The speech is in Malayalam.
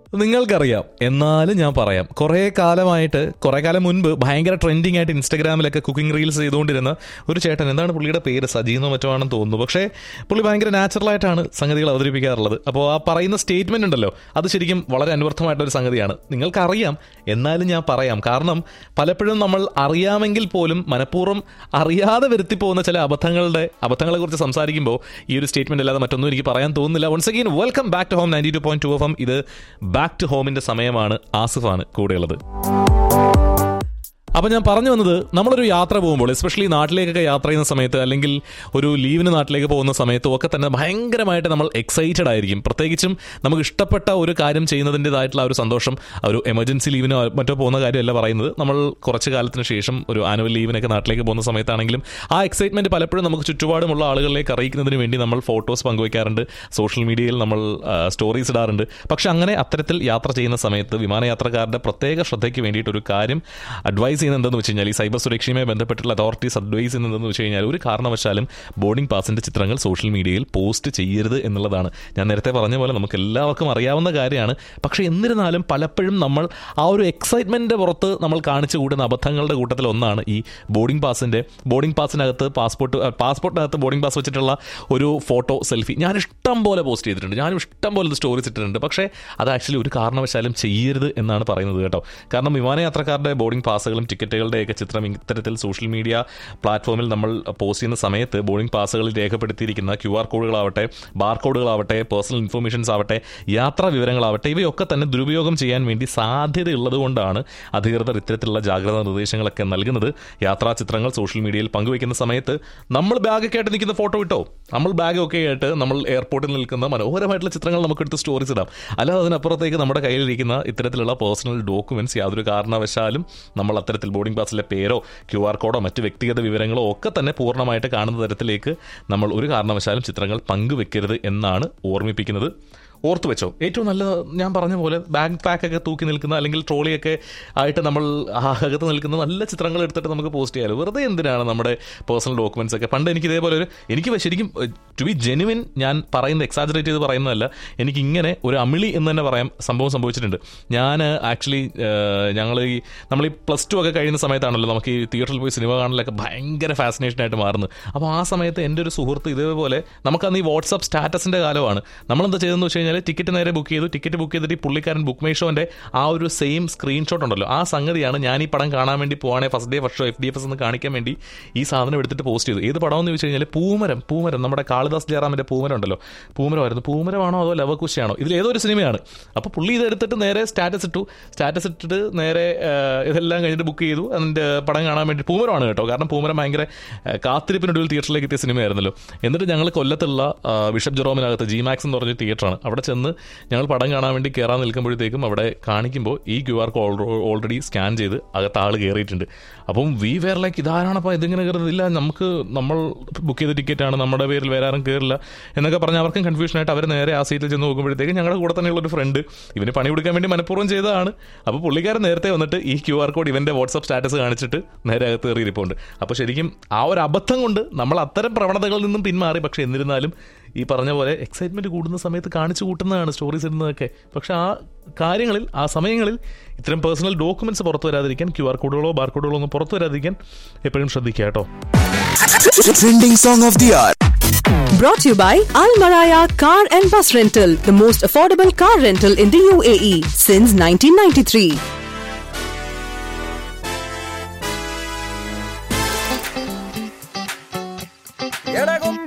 നിങ്ങൾക്കറിയാം എന്നാലും ഞാൻ പറയാം കുറേ കാലമായിട്ട് കുറേ കാലം മുൻപ് ഭയങ്കര ട്രെൻഡിങ് ആയിട്ട് ഇൻസ്റ്റാഗ്രാമിലൊക്കെ കുക്കിംഗ് റീൽസ് ചെയ്തുകൊണ്ടിരുന്ന ഒരു ചേട്ടൻ എന്താണ് പുള്ളിയുടെ പേര് സജീന്നോ മറ്റോ ആണെന്ന് തോന്നുന്നു പക്ഷേ പുള്ളി ഭയങ്കര നാച്ചുറലായിട്ടാണ് സംഗതികൾ അവതരിപ്പിക്കാറുള്ളത് അപ്പോൾ ആ പറയുന്ന സ്റ്റേറ്റ്മെന്റ് ഉണ്ടല്ലോ അത് ശരിക്കും വളരെ അനുവർത്ഥമായിട്ടൊരു സംഗതിയാണ് നിങ്ങൾക്കറിയാം എന്നാലും ഞാൻ പറയാം കാരണം പലപ്പോഴും നമ്മൾ അറിയാമെങ്കിൽ പോലും മനഃപൂർവ്വം അറിയാതെ വരുത്തി പോകുന്ന ചില അബദ്ധങ്ങളുടെ അബദ്ധങ്ങളെ കുറിച്ച് സംസാരിക്കുമ്പോൾ ഈ ഒരു സ്റ്റേറ്റ്മെന്റ് അല്ലാതെ മറ്റൊന്നും എനിക്ക് പറയാൻ തോന്നുന്നില്ല once again welcome back to home ninety two point two F M ഇത് ബാക്ക് ടു ഹോമിന്റെ സമയമാണ് ആസിഫാണ് കൂടെയുള്ളത് അപ്പൊ ഞാൻ പറഞ്ഞു വന്നത് നമ്മളൊരു യാത്ര പോകുമ്പോൾ എസ്പെഷ്യലി നാട്ടിലേക്കൊക്കെ യാത്ര ചെയ്യുന്ന സമയത്ത് അല്ലെങ്കിൽ ഒരു ലീവിന് നാട്ടിലേക്ക് പോകുന്ന സമയത്തും ഒക്കെ തന്നെ ഭയങ്കരമായിട്ട് നമ്മൾ എക്സൈറ്റഡ് ആയിരിക്കും പ്രത്യേകിച്ചും നമുക്ക് ഇഷ്ടപ്പെട്ട ഒരു കാര്യം ചെയ്യുന്നതിൻ്റെതായിട്ടുള്ള ആ ഒരു സന്തോഷം ആ ഒരു എമർജൻസി ലീവിനോ മറ്റോ പോകുന്ന കാര്യമല്ല പറയുന്നത് നമ്മൾ കുറച്ച് കാലത്തിന് ശേഷം ഒരു ആനുവൽ ലീവിനൊക്കെ നാട്ടിലേക്ക് പോകുന്ന സമയത്താണെങ്കിലും ആ എക്സൈറ്റ്മെന്റ് പലപ്പോഴും നമുക്ക് ചുറ്റുപാടുമുള്ള ആളുകളിലേക്ക് അറിയിക്കുന്നതിന് വേണ്ടി നമ്മൾ ഫോട്ടോസ് പങ്കുവയ്ക്കാറുണ്ട് സോഷ്യൽ മീഡിയയിൽ നമ്മൾ സ്റ്റോറീസ് ഇടാറുണ്ട് പക്ഷെ അങ്ങനെ അത്തരത്തിൽ യാത്ര ചെയ്യുന്ന സമയത്ത് വിമാനയാത്രക്കാരുടെ പ്രത്യേക ശ്രദ്ധയ്ക്ക് വേണ്ടിയിട്ട് ഒരു കാര്യം അഡ്വൈസ് ചെയ്യുന്നതെന്ന് വെച്ച് കഴിഞ്ഞാൽ ഈ സൈബർ സുരക്ഷയുമായി ബന്ധപ്പെട്ടുള്ള അതോറിറ്റീസ് അഡ്വൈസ് ചെയ്യുന്നതെന്ന് വെച്ച് കഴിഞ്ഞാൽ ഒരു കാരണവശാലും ബോർഡിംഗ് പാസിന്റെ ചിത്രങ്ങൾ സോഷ്യൽ മീഡിയയിൽ പോസ്റ്റ് ചെയ്യരുത് എന്നുള്ളതാണ് ഞാൻ നേരത്തെ പറഞ്ഞ പോലെ നമുക്ക് എല്ലാവർക്കും അറിയാവുന്ന കാര്യമാണ് പക്ഷേ എന്നിരുന്നാലും പലപ്പോഴും നമ്മൾ ആ ഒരു എക്സൈറ്റ്മെന്റിന്റെ പുറത്ത് നമ്മൾ കാണിച്ചു കൂട്ടുന്ന അബദ്ധങ്ങളുടെ കൂട്ടത്തിൽ ഒന്നാണ് ഈ ബോർഡിംഗ് പാസിന്റെ ബോർഡിംഗ് പാസിനകത്ത് പാസ്പോർട്ട് പാസ്പോർട്ടിനകത്ത് ബോർഡിംഗ് പാസ് വെച്ചിട്ടുള്ള ഒരു ഫോട്ടോ സെൽഫി ഞാൻ ഇഷ്ടം പോലെ പോസ്റ്റ് ചെയ്തിട്ടുണ്ട് ഞാനും ഇഷ്ടം പോലെ സ്റ്റോറീസ് ഇട്ടിട്ടുണ്ട് പക്ഷേ അത് ആക്ച്വലി ഒരു കാരണവശാലും ചെയ്യരുത് എന്നാണ് പറയുന്നത് കേട്ടോ കാരണം വിമാനയാത്രക്കാരുടെ ബോർഡിംഗ് പാസുകളും ടിക്കറ്റുകളുടെയൊക്കെ ചിത്രം ഇത്തരത്തിൽ സോഷ്യൽ മീഡിയ പ്ലാറ്റ്ഫോമിൽ നമ്മൾ പോസ്റ്റ് ചെയ്യുന്ന സമയത്ത് ബോർഡിംഗ് പാസുകളിൽ രേഖപ്പെടുത്തിയിരിക്കുന്ന ക്യു ആർ കോഡുകളാവട്ടെ ബാർ കോഡുകളാവട്ടെ പേഴ്സണൽ ഇൻഫർമേഷൻസ് ആവട്ടെ യാത്രാ വിവരങ്ങളാവട്ടെ ഇവയൊക്കെ തന്നെ ദുരുപയോഗം ചെയ്യാൻ വേണ്ടി സാധ്യതയുള്ളത് കൊണ്ടാണ് അധികൃതർ ഇത്തരത്തിലുള്ള ജാഗ്രതാ നിർദ്ദേശങ്ങളൊക്കെ നൽകുന്നത് യാത്രാ ചിത്രങ്ങൾ സോഷ്യൽ മീഡിയയിൽ പങ്കുവയ്ക്കുന്ന സമയത്ത് നമ്മൾ ബാഗൊക്കെ ആയിട്ട് നിൽക്കുന്ന ഫോട്ടോ ഇട്ടോ നമ്മൾ ബാഗൊക്കെ ആയിട്ട് നമ്മൾ എയർപോർട്ടിൽ നിൽക്കുന്ന മനോഹരമായിട്ടുള്ള ചിത്രങ്ങൾ നമുക്കെടുത്ത് സ്റ്റോറീസ് ഇടാം അല്ലാതെ അതിനപ്പുറത്തേക്ക് നമ്മുടെ കയ്യിലിരിക്കുന്ന ഇത്തരത്തിലുള്ള പേഴ്സണൽ ഡോക്യുമെന്റ്സ് യാതൊരു കാരണവശാലും നമ്മൾ അത്തരത്തിൽ ബോർഡിംഗ് പാസിലെ പേരോ ക്യു ആർ കോഡോ മറ്റ് വ്യക്തിഗത വിവരങ്ങളോ ഒക്കെ തന്നെ പൂർണ്ണമായിട്ട് കാണുന്ന തരത്തിലേക്ക് നമ്മൾ ഒരു കാരണവശാലും ചിത്രങ്ങൾ പങ്കുവെക്കരുത് എന്നാണ് ഓർമ്മിപ്പിക്കുന്നത് ഓർത്തു വെച്ചോ ഏറ്റവും നല്ല ഞാൻ പറഞ്ഞ പോലെ ബാഗ് പാക്കൊക്കെ തൂക്കി നിൽക്കുന്ന അല്ലെങ്കിൽ ട്രോളിയൊക്കെ ആയിട്ട് നമ്മൾ അകത്ത് നിൽക്കുന്ന നല്ല ചിത്രങ്ങൾ എടുത്തിട്ട് നമുക്ക് പോസ്റ്റ് ചെയ്യാമല്ലോ വെറുതെ എന്തിനാണ് നമ്മുടെ പേഴ്സണൽ ഡോക്യുമെന്റ്സ് ഒക്കെ പണ്ട് എനിക്ക് ഇതേപോലെ ഒരു എനിക്ക് ശരിക്കും ടു ബി ജെനുവിൻ ഞാൻ പറയുന്നത് എക്സാജറേറ്റ് ചെയ്ത് പറയുന്നതല്ല എനിക്ക് ഇങ്ങനെ ഒരു അമിളി എന്ന് തന്നെ പറയാം സംഭവം സംഭവിച്ചിട്ടുണ്ട് ഞാൻ ആക്ച്വലി ഞങ്ങൾ ഈ നമ്മൾ ഈ പ്ലസ് ടു ഒക്കെ കഴിയുന്ന സമയത്താണല്ലോ നമുക്ക് ഈ തിയേറ്ററിൽ പോയി സിനിമ കാണലൊക്കെ ഭയങ്കര ഫാസിനേഷൻ ആയിട്ട് മാറുന്നത് അപ്പോൾ ആ സമയത്ത് എൻ്റെ ഒരു സുഹൃത്ത് ഇതേപോലെ നമുക്കന്ന് ഈ വാട്സപ്പ് സ്റ്റാറ്റസിൻ്റെ കാലമാണ് നമ്മളെന്താ ചെയ്തതെന്ന് വെച്ച് കഴിഞ്ഞാൽ ടിക്കറ്റ് നേരെ ബുക്ക് ചെയ്തു ടിക്കറ്റ് ബുക്ക് ചെയ്തിട്ട് ഈ പുള്ളിക്കാരൻ ബുക്ക് മൈ ഷോന്റെ ആ ഒരു സെയിം സ്ക്രീൻഷോട്ട് ഉണ്ടല്ലോ ആ സംഗതിയാണ് ഞാൻ ഈ പടം കാണാൻ വേണ്ടി പോവാണെ first day first show F D F S എന്ന് കാണിക്കാൻ വേണ്ടി ഈ സാധനം എടുത്തിട്ട് പോസ്റ്റ് ചെയ്തു ഏത് പടം എന്ന് ചോദിച്ചു കഴിഞ്ഞാൽ പൂമരം പൂമരം നമ്മുടെ കാളിദാസ് ജയറാമിന്റെ പൂമരം ഉണ്ടല്ലോ പൂമരമായിരുന്നു പൂമരമാണോ അതോ ലവകുശയാണോ ഇതിൽ ഏതോ ഒരു സിനിമയാണ് അപ്പോൾ പുള്ളി ഇത് എടുത്തിട്ട് നേരെ സ്റ്റാറ്റസ് ഇട്ടു സ്റ്റാറ്റസ് ഇട്ടിട്ട് നേരെ ആ, ഇതെല്ലാം കഴിഞ്ഞിട്ട് ബുക്ക് ചെയ്തു അതിൻ്റെ പടം കാണാൻ വേണ്ടി പൂമരമാണ് കേട്ടോ കാരണം പൂമരം ഭയങ്കര ആ, കാത്തിരിപ്പിനൊടുവിൽ തിയേറ്ററിലേക്ക് എത്തിയ സിനിമയായിരുന്നല്ലോ എന്നിട്ട് ഞങ്ങൾ കൊല്ലത്തുള്ള ആ, ബിഷപ്പ് ജെറോമിനകത്ത് ജി മാക്സ് എന്ന് പറഞ്ഞ തിയേറ്ററാണ് അവിടെ ചെന്ന് ഞങ്ങൾ പടം കാണാൻ വേണ്ടി കയറാൻ നിൽക്കുമ്പോഴത്തേക്കും അവിടെ കാണിക്കുമ്പോൾ ഈ Q R code already scan ചെയ്ത് അകത്ത് ആൾ കയറിയിട്ടുണ്ട് അപ്പം വി വേർ ലൈക്ക് ഇതാരാണപ്പോൾ ഇതിങ്ങനെ കയറുന്നില്ല നമുക്ക് നമ്മൾ ബുക്ക് ചെയ്ത ടിക്കറ്റാണ് നമ്മുടെ പേരിൽ വേറെ ആരും കയറില്ല എന്നൊക്കെ പറഞ്ഞ് അവർക്കും കൺഫ്യൂഷൻ ആയിട്ട് അവർ നേരെ ആ സീറ്റിൽ ചെന്ന് നോക്കുമ്പോഴത്തേക്കും ഞങ്ങളുടെ കൂടെ തന്നെയുള്ള ഒരു ഫ്രണ്ട് ഇവന് പണി കൊടുക്കാൻ വേണ്ടി മനഃപൂർവ്വം ചെയ്തതാണ് അപ്പോൾ പുള്ളിക്കാരൻ നേരത്തെ വന്നിട്ട് ഈ ക്യു ആർ കോഡ് ഇവന്റെ വാട്സപ്പ് സ്റ്റാറ്റസ് കാണിച്ചിട്ട് നേരെ അകത്ത് കയറിയിരിപ്പുണ്ട് അപ്പോൾ ശരിക്കും ആ ഒരു അബദ്ധം കൊണ്ട് നമ്മൾ അത്തരം പ്രവണതകളിൽ നിന്നും പിന്മാറി പക്ഷേ എന്നിരുന്നാലും ഈ പറഞ്ഞ പോലെ എക്സൈറ്റ്മെന്റ് കൂടുന്ന സമയത്ത് കാണിച്ചു കൂട്ടുന്നതാണ് സ്റ്റോറീസ് ഇടുന്നതൊക്കെ പക്ഷെ ആ കാര്യങ്ങളിൽ ആ സമയങ്ങളിൽ ഇത്തരം പേഴ്സണൽ ഡോക്യുമെന്റ്സ് പുറത്തു വരാതിരിക്കാൻ ക്യു ആർ കോഡുകളോ ബാർ കോഡുകളോ ഒന്നും പുറത്തു വരാതിരിക്കാൻ എപ്പോഴും ശ്രദ്ധിക്കുക കേട്ടോ Trending song of the hour. Brought to you by Al Maraya Car and Bus Rental, the most affordable car rental in the UAE since 1993. എടകും